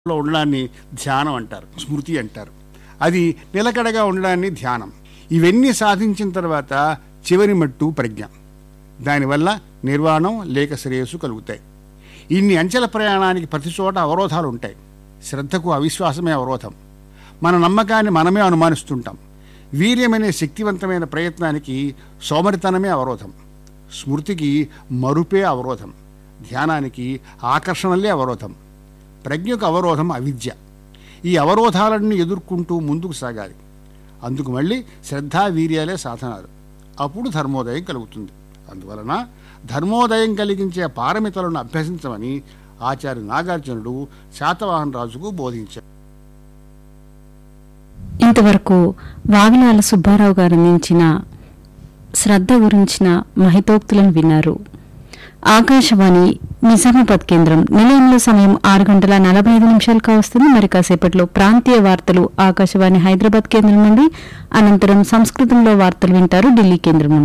లో ఉండడాన్ని ధ్యానం అంటారు స్మృతి అంటారు అది నిలకడగా ఉండడాన్ని ధ్యానం ఇవన్నీ సాధించిన తర్వాత చివరి మట్టు ప్రజ్ఞ దానివల్ల నిర్వాణం లేక శ్రేయస్సు కలుగుతాయి ఇన్ని అంచెల ప్రయాణానికి ప్రతి చోట అవరోధాలు ఉంటాయి శ్రద్ధకు అవిశ్వాసమే అవరోధం మన నమ్మకాన్ని మనమే అనుమానిస్తుంటాం వీర్యమనే శక్తివంతమైన ప్రయత్నానికి సోమరితనమే అవరోధం స్మృతికి మరుపే అవరోధం ధ్యానానికి ఆకర్షణలే అవరోధం ప్రజ్ఞకు అవరోధం అవిద్య ఈ అవరోధాలన్నీ ఎదుర్కొంటూ ముందుకు సాగాలి అందుకు మళ్ళీ శ్రద్ధా వీర్యాలే సాధనాలు అప్పుడు ధర్మోదయం కలుగుతుంది అందువలన ధర్మోదయం కలిగించే పారమితలను అభ్యసించమని ఆచార్య నాగార్జునుడు శాతవాహన రాజుకు బోధించారు ఇంతవరకు వావిలాల సుబ్బారావు గారు అందించిన శ్రద్ధ గురించిన మహితోక్తులను విన్నారు ఆకాశవాణి నిజామాబాద్ కేంద్రం నిలయంలో సమయం ఆరు గంటల నలభై ఐదు నిమిషాలుగా వస్తుంది మరి కాసేపట్లో ప్రాంతీయ వార్తలు ఆకాశవాణి హైదరాబాద్ కేంద్రం నుండి అనంతరం సంస్కృతంలో వార్తలు వింటారు ఢిల్లీ కేంద్రం నుండి